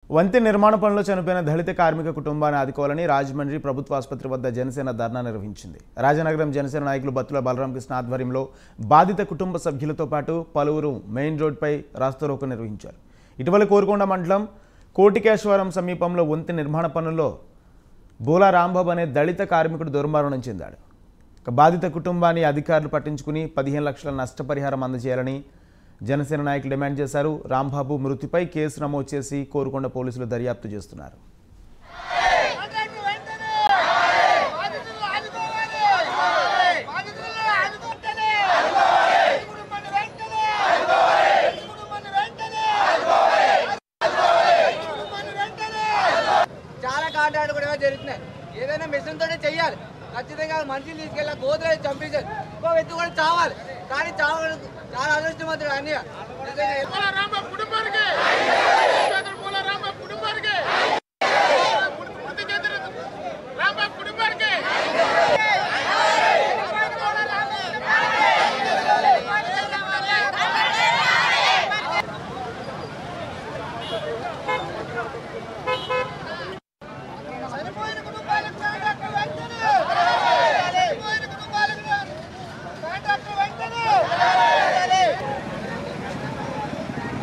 వంతె నిర్మాణ పనుల్లో చనిపోయిన దళిత కార్మిక కుటుంబాన్ని ఆదుకోవాలని రాజమండ్రి ప్రభుత్వ ఆసుపత్రి వద్ద జనసేన ధర్నా నిర్వహించింది రాజనగరం జనసేన నాయకులు బత్తుల బలరామకృష్ణ ఆధ్వర్యంలో బాధిత కుటుంబ సభ్యులతో పాటు పలువురు మెయిన్ రోడ్పై రాస్తారోకో నిర్వహించారు ఇటీవల కోరుకొండ మండలం కోటికేశ్వరం సమీపంలో వంతె నిర్మాణ పనుల్లో బోలా రాంబాబు అనే దళిత కార్మికుడు దుర్మరణం చెందాడు ఇక బాధిత కుటుంబాన్ని అధికారులు పట్టించుకుని పదిహేను లక్షల నష్టపరిహారం అందజేయాలని జనసేన నాయకులు డిమాండ్ చేశారు రాంబాబు మృతిపై కేసు నమోదు చేసి కోరుకొండ పోలీసులు దర్యాప్తు చేస్తున్నారు కాంట్రాక్టు వెంటనే బాధితులను ఆదుకోవాలి బాధితులను ఆదుకుంటేనే ఈ కుటుంబాన్ని వెంటనే ఈ కుటుంబాన్ని వెంటనే ఈ కుటుంబాన్ని వెంటనే చాలా కాంట్రాక్ట్ కూడా జరుగుతున్నాయి ఏదైనా మిషన్ తోనే చెయ్యాలి ఖచ్చితంగా మనిషిని తీసుకెళ్ళి గోతులు చంపించారు ఇంకో వ్యక్తి కూడా చావాలి కానీ చావాలి చాలా అదృష్టవంతుడు అన్ని నిజంగా పూల రామ కుటుంబానికి పూల రామ కుటుంబానికి మృతి చెందిన రామ కుటుంబానికి